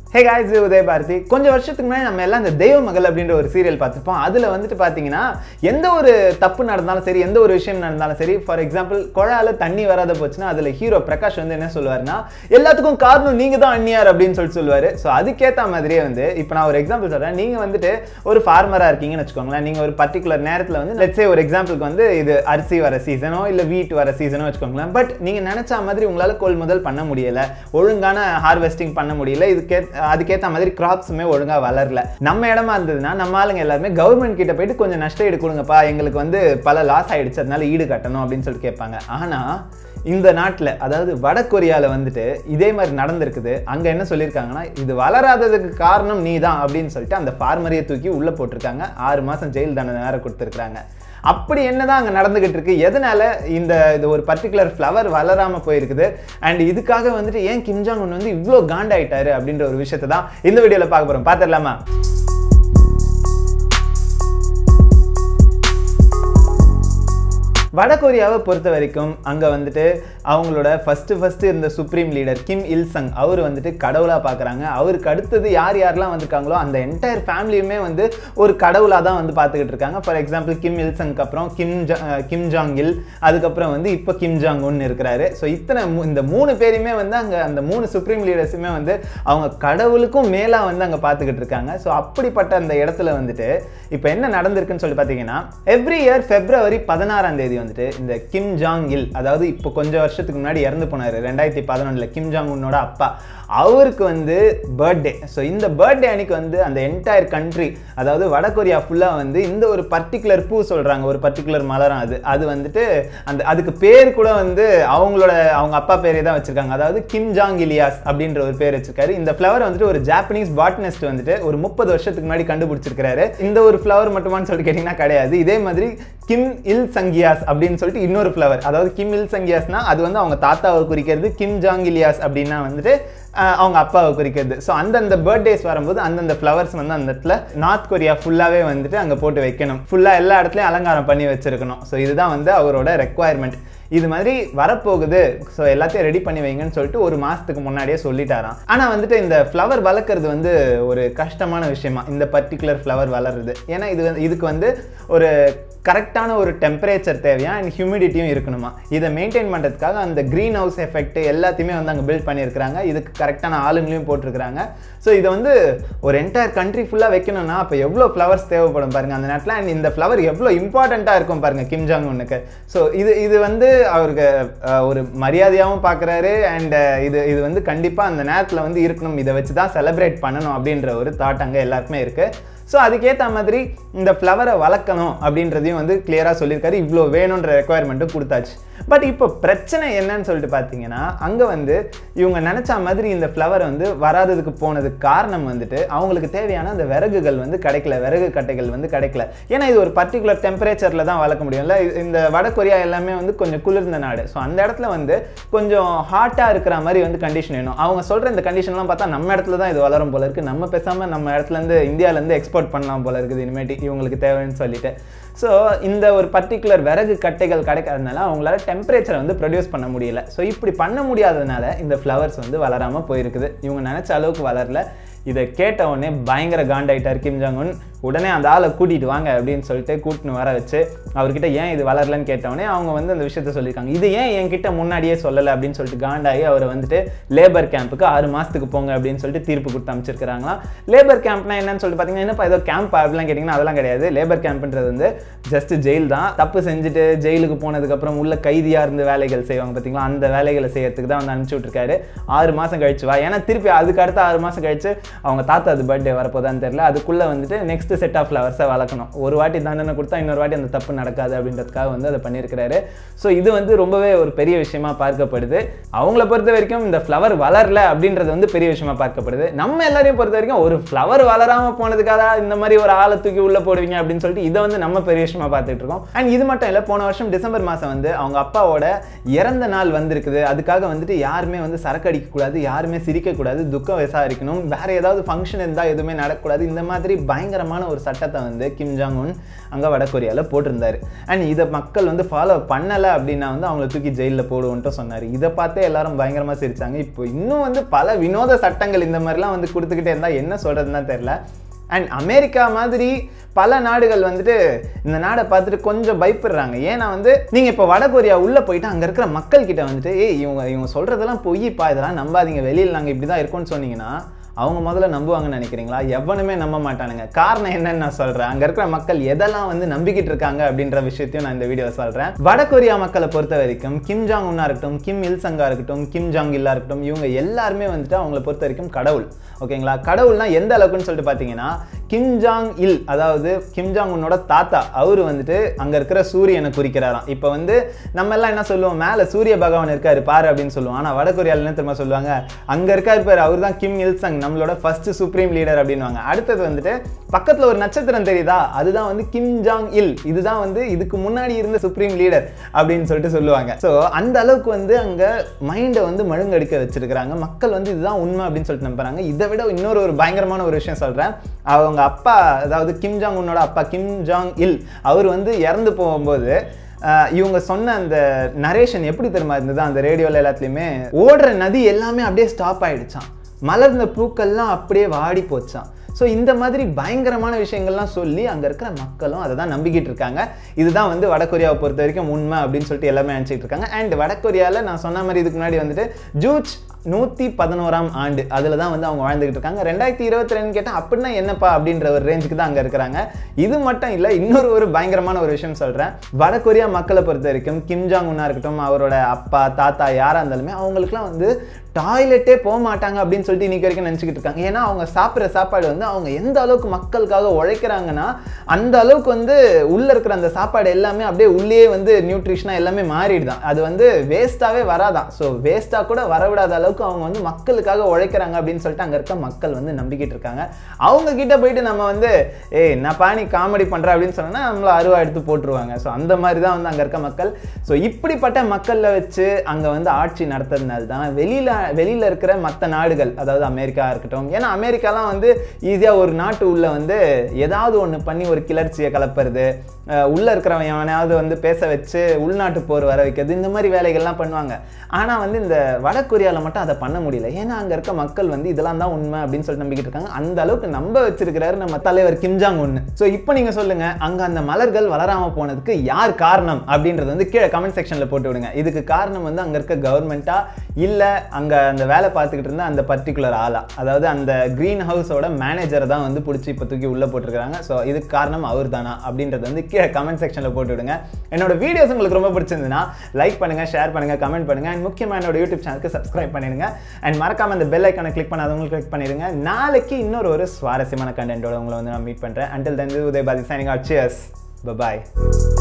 hey guys உதய பாரதி கொஞ்சம் வருஷத்துக்கு முன்னாடி நம்ம எல்லாம் இந்த தெய்வ மகள் அப்படின்ற ஒரு சீரியல் பார்த்துருப்போம் அதில் வந்துட்டு பார்த்தீங்கன்னா எந்த ஒரு தப்பு நடந்தாலும் சரி எந்த ஒரு விஷயம் நடந்தாலும் சரி ஃபார் எக்ஸாம்பிள் குழால தண்ணி வராத போச்சுன்னா அதில் ஹீரோ பிரகாஷ் வந்து என்ன சொல்லுவாருன்னா எல்லாத்துக்கும் காரணம் நீங்கள் தான் அந்நியார் அப்படின்னு சொல்லிட்டு சொல்லுவார் ஸோ அதுக்கேற்ற மாதிரியே வந்து இப்போ நான் ஒரு எக்ஸாம்பிள் சொல்கிறேன் நீங்கள் வந்துட்டு ஒரு ஃபார்மராக இருக்கீங்கன்னு வச்சுக்கோங்களேன் நீங்கள் ஒரு பர்டிகுலர் நேரத்தில் வந்து லெட்ஸே ஒரு எக்ஸாம்பிளுக்கு வந்து இது அரிசி வர சீசனோ இல்லை வீட் வர சீசனோ வச்சுக்கோங்களேன் பட் நீங்கள் நினச்ச மாதிரி உங்களால் கொள்முதல் பண்ண முடியல ஒழுங்கான ஹார்வெஸ்டிங் பண்ண முடியல இதுக்கே அதுக்கேற்ற மாதிரி கிராப்ஸுமே ஒழுங்காக வளரல நம்ம இடமா இருந்ததுன்னா நம்ம ஆளுங்க எல்லாருமே கவர்மெண்ட் கிட்ட போயிட்டு கொஞ்சம் நஷ்ட ஈடு கொடுங்கப்பா எங்களுக்கு வந்து பல லாஸ் ஆயிடுச்சு அதனால ஈடு கட்டணும் அப்படின்னு சொல்லிட்டு கேட்பாங்க ஆனால் இந்த நாட்டில் அதாவது வட கொரியாவில் வந்துட்டு இதே மாதிரி நடந்திருக்குது அங்கே என்ன சொல்லியிருக்காங்கன்னா இது வளராததுக்கு காரணம் நீ தான் அப்படின்னு சொல்லிட்டு அந்த ஃபார்மரையை தூக்கி உள்ளே போட்டிருக்காங்க ஆறு மாதம் ஜெயில் தண்டனை வேற கொடுத்துருக்காங்க அப்படி என்னதான் அங்கே நடந்துகிட்டு இருக்கு எதனால இந்த இது ஒரு பர்டிகுலர் ஃப்ளவர் வளராம போயிருக்குது அண்ட் இதுக்காக வந்துட்டு ஏன் கிம்ஜாங் ஒன் வந்து இவ்வளோ காண்டாயிட்டாரு அப்படின்ற ஒரு விஷயத்தை தான் இந்த வீடியோவில் பார்க்க போகிறோம் பார்த்துடலாமா வட கொரியாவை பொறுத்த வரைக்கும் அங்கே வந்துட்டு அவங்களோட ஃபஸ்ட்டு ஃபஸ்ட்டு இருந்த supreme leader Kim Il Sung அவர் வந்துட்டு கடவுளாக பார்க்குறாங்க அவருக்கு அடுத்தது யார் யாரெல்லாம் வந்திருக்காங்களோ அந்த என்டையர் ஃபேமிலியுமே வந்து ஒரு கடவுளாக தான் வந்து பார்த்துக்கிட்டு இருக்காங்க ஃபார் எக்ஸாம்பிள் கிம் இல் சங்க்கு அப்புறம் கிம் ஜா கிம் ஜாங் இல் அதுக்கப்புறம் வந்து இப்போ கிம் ஜாங் உன் இருக்கிறாரு ஸோ இத்தனை மூ- இந்த மூணு பேரையுமே வந்து அங்கே அந்த மூணு சுப்ரீம் லீடர்ஸுமே வந்து அவங்க கடவுளுக்கும் மேலாக வந்து அங்கே பார்த்துக்கிட்டு இருக்காங்க ஸோ அப்படிப்பட்ட அந்த இடத்துல வந்துட்டு இப்போ என்ன நடந்திருக்குன்னு சொல்லி பார்த்தீங்கன்னா எவ்ரி இயர் ஃபெப்ரவரி பதினாறாம் தேதி வந்துட்டு இந்த கிம் ஜாங் இல் அதாவது இப்போ கொஞ்சம் வருஷத்துக்கு முன்னாடி இறந்து போனார் ரெண்டாயிரத்தி பதினொன்றில் கிம் ஜாங் உன்னோட அப்பா அவருக்கு வந்து பர்த்டே ஸோ இந்த பர்த்டே அன்னைக்கு வந்து அந்த என்டையர் கண்ட்ரி அதாவது வட கொரியா ஃபுல்லாக வந்து இந்த ஒரு பர்டிகுலர் பூ சொல்கிறாங்க ஒரு பர்டிகுலர் மலரம் அது அது வந்துட்டு அந்த அதுக்கு பேர் கூட வந்து அவங்களோட அவங்க அப்பா பேரே தான் வச்சிருக்காங்க அதாவது கிம் ஜாங் இலியாஸ் அப்படின்ற ஒரு பேர் வச்சிருக்காரு இந்த ஃப்ளவர் வந்துட்டு ஒரு ஜாப்பனீஸ் பாட்னிஸ்ட் வந்துட்டு ஒரு முப்பது வருஷத்துக்கு முன்னாடி கண்டுபிடிச்சிருக்காரு இந்த ஒரு ஃப்ளவர் மட்டுமான்னு சொல்லிட்டு கேட்டிங்கன்னா கிடையாது இதே மாதிரி கிம் இல் சங்கியாஸ் அப்படின்னு சொல்லிட்டு இன்னொரு ஃப்ளவர் அதாவது கிம் இல் சங்கியாஸ்னா அது வந்து அவங்க தாத்தாவை குறிக்கிறது கிம் ஜாங் இலியாஸ் அப்படின்னா வந்துட்டு அஹ், அவங்க அப்பாவை குறிக்கிறது ஸோ அந்தந்த பர்த்டேஸ் வரும்போது அந்தந்த ஃப்ளவர்ஸ் வந்து அந்த இடத்துல நார்த் கொரியா ஃபுல்லாகவே வந்துட்டு அங்கே போட்டு வைக்கணும் ஃபுல்லாக எல்லா இடத்துலையும் அலங்காரம் பண்ணி வச்சிருக்கணும் ஸோ இதுதான் வந்து அவரோட ரெக்குவயர்மெண்ட் இது மாதிரி வரப்போகுது ஸோ எல்லாத்தையும் ரெடி பண்ணி வைங்கன்னு சொல்லிட்டு ஒரு மாதத்துக்கு முன்னாடியே சொல்லிட்டாராம் ஆனால் வந்துட்டு இந்த ஃப்ளவர் வளர்க்குறது வந்து ஒரு கஷ்டமான விஷயமா இந்த பர்டிகுலர் ஃப்ளவர் வளருது ஏன்னா இது வந்து- இதுக்கு வந்து ஒரு கரெக்டான ஒரு டெம்பரேச்சர் தேவையா அண்ட் ஹியூமிடிட்டியும் இருக்கணுமா இதை மெயின்டைன் பண்ணுறதுக்காக அந்த க்ரீன் ஹவுஸ் எஃபெக்ட் எல்லாத்தையுமே வந்து அங்கே பில்ட் பண்ணியிருக்கிறாங்க இதுக்கு கரெக்டான ஆளுங்களையும் போட்டிருக்கிறாங்க ஸோ இதை வந்து ஒரு என்டையர் கண்ட்ரி ஃபுல்லாக வைக்கணும்னா அப்போ எவ்வளோ ஃப்ளவர்ஸ் தேவைப்படும் பாருங்க அந்த நேரத்தில் அண்ட் இந்த ஃப்ளவர் எவ்வளோ இம்பார்ட்டண்ட்டாக இருக்கும் பாருங்க கிம் ஜாங் உன்னுக்கு ஸோ இது இது வந்து அவருக்கு அஹ், ஒரு மரியாதையாகவும் பார்க்குறாரு அண்ட் இது இது வந்து கண்டிப்பாக அந்த நேரத்தில் வந்து இருக்கணும் இதை வச்சு தான் செலிப்ரேட் பண்ணணும் அப்படின்ற ஒரு தாட் அங்கே எல்லாருக்குமே இருக்குது ஸோ அதுக்கேற்ற மாதிரி இந்த ஃப்ளவரை வளர்க்கணும் அப்படின்றதையும் வந்து கிளியராக சொல்லியிருக்காரு இவ்வளோ வேணுன்ற ரெக்குவயர்மெண்ட்டும் கொடுத்தாச்சு பட் இப்போ பிரச்சனை என்னன்னு சொல்லிட்டு பார்த்தீங்கன்னா அங்கே வந்து இவங்க நினச்ச மாதிரி இந்த ஃப்ளவர் வந்து வராததுக்கு போனதுக்கு காரணம் வந்துட்டு அவங்களுக்கு தேவையான அந்த விறகுகள் வந்து கிடைக்கல விறகு கட்டைகள் வந்து கிடைக்கல ஏன்னா இது ஒரு பர்டிகுலர் டெம்பரேச்சரில் தான் வளர்க்க முடியும்ல இது- இந்த வட கொரியா எல்லாமே வந்து கொஞ்சம் குளிர்ந்த நாடு ஸோ அந்த இடத்துல வந்து கொஞ்சம் ஹாட்டாக இருக்கிற மாதிரி வந்து கண்டிஷன் வேணும் அவங்க சொல்கிற இந்த கண்டிஷன்லாம் பார்த்தா நம்ம இடத்துல தான் இது வளரும் போல இருக்குது நம்ம பேசாமல் நம்ம இடத்துலேருந்து இந்தியாவிலேருந்து எக்ஸ்போர்ட் பண்ணலாம் போல இருக்குது இனிமேட்டு இவங்களுக்கு தேவைன்னு சொல்லிட்டு ஸோ இந்த ஒரு பர்டிகுலர் விறகு கட்டைகள் கிடைக்காதனால அவங்களால டெம்பரேச்சரை வந்து ப்ரொடியூஸ் பண்ண முடியல ஸோ இப்படி பண்ண முடியாததுனால இந்த ஃப்ளவர்ஸ் வந்து வளராமல் போயிருக்குது இவங்க நினச்ச அளவுக்கு வளரல இதை கேட்ட உடனே பயங்கர காண்டாயிட்டார் கிம் ஜாங் உன் உடனே அந்த ஆளை கூட்டிட்டு வாங்க அப்படின்னு சொல்லிட்டு கூட்டின்னு வர வச்சு அவர்கிட்ட ஏன் இது வளரலன்னு கேட்டவொடனே அவங்க வந்து அந்த விஷயத்த சொல்லியிருக்காங்க இது ஏன் என்கிட்ட முன்னாடியே சொல்லலை அப்படின்னு சொல்லிட்டு காண்டாகி அவரை வந்துட்டு லேபர் கேம்புக்கு ஆறு மாதத்துக்கு போங்க அப்படின்னு சொல்லிட்டு தீர்ப்பு கொடுத்து அமைச்சிருக்கிறாங்களாம் லேபர் கேம்ப்னா என்னன்னு சொல்லிட்டு பார்த்தீங்கன்னா என்னப்பா ஏதோ கேம்ப் அப்படிலாம் கேட்டிங்கன்னா அதெல்லாம் கிடையாது லேபர் கேம்ப்ன்றது வந்து ஜஸ்ட் ஜெயில் தான் தப்பு செஞ்சுட்டு ஜெயிலுக்கு போனதுக்கப்புறம் உள்ள கைதியாக இருந்து வேலைகள் செய்வாங்க பார்த்தீங்களா அந்த வேலைகளை செய்யறதுக்கு தான் வந்து அனுப்பிச்சி விட்ருக்காரு ஆறு மாதம் கழிச்சு வா ஏன்னா திருப்பி அதுக்கு அடுத்த ஆறு மாதம் கழிச்சு அவங்க தாத்தா அது பர்த்டே வரப்போதான்னு தெரியல அதுக்குள்ளே வந்துட்டு நெக்ஸ்ட் செட் ஆஃப் ஃப்ளவர்ஸை வளர்க்கணும் ஒரு வாட்டி தண்டனை கொடுத்தா இன்னொரு வாட்டி அந்த தப்பு நடக்காது அப்படின்றதுக்காக வந்து அதை பண்ணியிருக்கிறாரு ஸோ இது வந்து ரொம்பவே ஒரு பெரிய விஷயமா பார்க்கப்படுது அவங்கள பொறுத்த வரைக்கும் இந்த ஃப்ளவர் வளரல அப்படின்றது வந்து பெரிய விஷயமா பார்க்கப்படுது நம்ம எல்லாரையும் பொறுத்த வரைக்கும் ஒரு ஃப்ளவர் வளராம போனதுக்காக இந்த மாதிரி ஒரு ஆளை தூக்கி உள்ள போடுவீங்க அப்படின்னு சொல்லிட்டு இதை வந்து நம்ம பெரிய விஷயமா பார்த்துட்டு இருக்கோம் அண்ட் இது மட்டும் இல்லை போன வருஷம் டிசம்பர் மாதம் வந்து அவங்க அப்பாவோட இறந்த நாள் வந்திருக்குது அதுக்காக வந்துட்டு யாருமே வந்து சரக்கு அடிக்கக்கூடாது யாருமே சிரிக்கக்கூடாது துக்கம் விசாரிக்கணும் வேற ஏதாவது ஃபங்க்ஷன் இருந்தால் எதுவுமே நடக்கக்கூடாது இந்த மாதிரி பயங்கரமான பயங்கரமான ஒரு சட்டத்தை வந்து கிம் ஜாங் உன் அங்கே வடகொரியாவில் போட்டிருந்தாரு அண்ட் இதை மக்கள் வந்து ஃபாலோ பண்ணலை அப்படின்னா வந்து அவங்கள தூக்கி ஜெயிலில் போடுவோன்ட்டு சொன்னார் இதை பார்த்தே எல்லாரும் பயங்கரமாக சிரிச்சாங்க இப்போ இன்னும் வந்து பல வினோத சட்டங்கள் இந்த மாதிரிலாம் வந்து கொடுத்துக்கிட்டே இருந்தால் என்ன சொல்கிறதுன்னு தான் தெரில அண்ட் அமெரிக்கா மாதிரி பல நாடுகள் வந்துட்டு இந்த நாடை பார்த்துட்டு கொஞ்சம் பயப்படுறாங்க ஏன்னா வந்து நீங்கள் இப்போ வடகொரியா உள்ளே போயிட்டு அங்கே இருக்கிற மக்கள் கிட்ட வந்துட்டு ஏய் இவங்க இவங்க சொல்கிறதெல்லாம் பொய்ப்பா இதெல்லாம் நம்பாதீங்க வெளியில் நாங்கள் இப்படி தான் இருக்கோம்னு சொன்னீங்கன்னா அவங்க முதல்ல நம்புவாங்கன்னு நினைக்கிறீங்களா எவனுமே நம்ப மாட்டானுங்க காரணம் என்னன்னு நான் சொல்கிறேன் அங்கே இருக்கிற மக்கள் எதெல்லாம் வந்து நம்பிக்கிட்டு இருக்காங்க அப்படின்ற விஷயத்தையும் நான் இந்த வீடியோ சொல்கிறேன் வடகொரியா மக்களை பொறுத்த வரைக்கும் கிம் ஜாங் உன்னா இருக்கட்டும் கிம் இல் சங்கா இருக்கட்டும் கிம் ஜாங் இல்லா இருக்கட்டும் இவங்க எல்லாருமே வந்துட்டு அவங்கள பொறுத்த வரைக்கும் கடவுள் ஓகேங்களா கடவுள்னா எந்த அளவுக்குன்னு சொல்லிட்டு பார்த்தீங்கன்னா கிம் ஜாங் இல் அதாவது கிம் ஜாங் உன்னோட தாத்தா அவர் வந்துட்டு அங்கே இருக்கிற சூரியனை குறிக்கிறாராம் இப்போ வந்து நம்ம எல்லாம் என்ன சொல்லுவோம் மேலே சூரிய பகவான் இருக்காரு பாரு அப்படின்னு சொல்லுவோம் ஆனால் வடகொரியாவில் என்ன திரும்ப சொல்லுவாங்க அங்கே இருக்காரு பாரு அவர் தான் கிம் இல் சங் நம்மளோட ஃபர்ஸ்ட் சுப்ரீம் லீடர் அப்படின்வாங்க அடுத்தது வந்துட்டு பக்கத்தில் ஒரு நட்சத்திரம் தெரியுதா அதுதான் வந்து கிம் ஜாங் இல் இதுதான் வந்து இதுக்கு முன்னாடி இருந்த சுப்ரீம் லீடர் அப்படின்னு சொல்லிட்டு சொல்லுவாங்க ஸோ அந்த அளவுக்கு வந்து அங்கே மைண்டை வந்து மழுங்கடிக்க வச்சிருக்கிறாங்க மக்கள் வந்து இதுதான் உண்மை அப்படின்னு சொல்லிட்டு நம்புறாங்க இதை விட இன்னொரு ஒரு பயங்கரமான ஒரு விஷயம் சொல்கிறேன் அவங்க அப்பா அதாவது கிம் ஜாங் உன்னோட அப்பா கிம் ஜாங் இல் அவர் வந்து இறந்து போகும்போது ஆஹ் இவங்க சொன்ன அந்த நரேஷன் எப்படி தெரியுமா இருந்தது அந்த ரேடியோவில் எல்லாத்துலேயுமே ஓடுற நதி எல்லாமே அப்படியே ஸ்டாப் ஆயிடுச்சான் மலர்ந்த பூக்கள்லாம் அப்படியே வாடி போச்சான் ஸோ இந்த மாதிரி பயங்கரமான விஷயங்கள்லாம் சொல்லி அங்கே இருக்கிற மக்களும் அதை தான் நம்பிக்கிட்டு இருக்காங்க இதுதான் வந்து வடகொரியாவை பொறுத்த வரைக்கும் உண்மை அப்படின்னு சொல்லிட்டு எல்லாமே நினச்சிட்டு இருக்காங்க அண்ட் வடகொரியாவில் நான் சொன்ன மாதிரி இதுக்கு முன்னாடி வந்துட்டு ஜூச் நூற்றி பதினோராம் ஆண்டு அதில் தான் வந்து அவங்க வாழ்ந்துகிட்டு இருக்காங்க ரெண்டாயிரத்தி இருபத்தி ரெண்டு கேட்டால் அப்படின்னா என்னப்பா அப்படின்ற ஒரு ரேஞ்சுக்கு தான் அங்கே இருக்கிறாங்க இது மட்டும் இல்லை இன்னொரு ஒரு பயங்கரமான ஒரு விஷயம் சொல்கிறேன் வடகொரியா மக்களை பொறுத்த வரைக்கும் கிம் ஜாங் உன்னா இருக்கட்டும் அவரோட அப்பா தாத்தா யாராக இருந்தாலுமே அவங்களுக்குலாம் வந்து டாய்லெட்டே போக மாட்டாங்க அப்படின்னு சொல்லிட்டு இன்னைக்கு வரைக்கும் நினச்சிக்கிட்டு இருக்காங்க ஏன்னா அவங்க சாப்பிட்ற சாப்பாடு வந்து அவங்க எந்த அளவுக்கு மக்களுக்காக உழைக்கிறாங்கன்னா அந்த அளவுக்கு வந்து உள்ளே இருக்கிற அந்த சாப்பாடு எல்லாமே அப்படியே உள்ளே வந்து நியூட்ரிஷனாக எல்லாமே மாறிடுதான் அது வந்து வேஸ்ட்டாகவே வராதான் ஸோ வேஸ்ட்டாக கூட வரவிடாத அளவுக்கு அவங்க வந்து மக்களுக்காக உழைக்கிறாங்க அப்படின்னு சொல்லிட்டு அங்கே இருக்க மக்கள் வந்து நம்பிக்கிட்டு இருக்காங்க அவங்க கிட்ட போயிட்டு நம்ம வந்து ஏய் என்னப்பா நீ காமெடி பண்ணுற அப்படின்னு சொன்னா நம்மள அருவா எடுத்து போட்டுருவாங்க ஸோ அந்த மாதிரி தான் வந்து அங்கே இருக்க மக்கள் ஸோ இப்படிப்பட்ட மக்களில் வச்சு அங்கே வந்து ஆட்சி நடத்துறதுனால தான் வெளியில் வெளியில் இருக்கிற மற்ற நாடுகள் அதாவது அமெரிக்கா இருக்கட்டும் ஏன்னா அமெரிக்காலாம் வந்து ஈஸியாக ஒரு நாட்டு உள்ள வந்து ஏதாவது ஒன்று பண்ணி ஒரு கிளர்ச்சியை கலப்புறது அஹ் உள்ள இருக்கிறவன் எவனையாவது வந்து பேச வச்சு உள்நாட்டு போர் வர வைக்கிறது இந்த மாதிரி வேலைகள்லாம் பண்ணுவாங்க ஆனால் வந்து இந்த வடகொரியாவில் மட்டும் அதை பண்ண முடியல ஏன்னா அங்கே இருக்க மக்கள் வந்து இதெல்லாம் தான் உண்மை அப்படின்னு சொல்லிட்டு நம்பிக்கிட்டு இருக்காங்க அந்த அளவுக்கு நம்ப வச்சிருக்கிறாரு நம்ம தலைவர் கிம்ஜாங் ஒன்று ஸோ இப்போ நீங்கள் சொல்லுங்க அங்கே அந்த மலர்கள் வளராமல் போனதுக்கு யார் காரணம் அப்படின்றது வந்து கீழே கமெண்ட் செக்ஷனில் போட்டு விடுங்க இதுக்கு காரணம் வந்து அங்கே இருக்க கவர்மெண்ட்டா இல்லை அங்கே அந்த வேலை பார்த்துக்கிட்டு இருந்த அந்த பர்டிகுலர் ஆளா அதாவது அந்த க்ரீன் ஹவுஸோட மேனேஜரை தான் வந்து பிடிச்சி இப்போ தூக்கி உள்ளே போட்டிருக்காங்க ஸோ இதுக்கு காரணம் அவர் தானா அப்படின்றது வந்து கீழே கமெண்ட் செக்ஷனில் போட்டு விடுங்க என்னோட வீடியோஸ் உங்களுக்கு ரொம்ப பிடிச்சிருந்ததுன்னா லைக் பண்ணுங்க ஷேர் பண்ணுங்க கமெண்ட் பண்ணுங்க அண்ட் முக்கியமாக என்னோட யூடியூப் சேனலுக்கு சப்ஸ்கிரைப் பண்ணிடுங்க அண்ட் மறக்காம அந்த பெல் ஐக்கானை கிளிக் பண்ணாதவங்க கிளிக் பண்ணிடுங்க நாளைக்கு இன்னொரு ஒரு சுவாரஸ்யமான கண்டென்ட்டோட உங்களை வந்து நான் மீட் பண்ணுறேன் அண்டில் தந்து உதயபாதி சைனிங் ஆட் சியர்ஸ் பாய்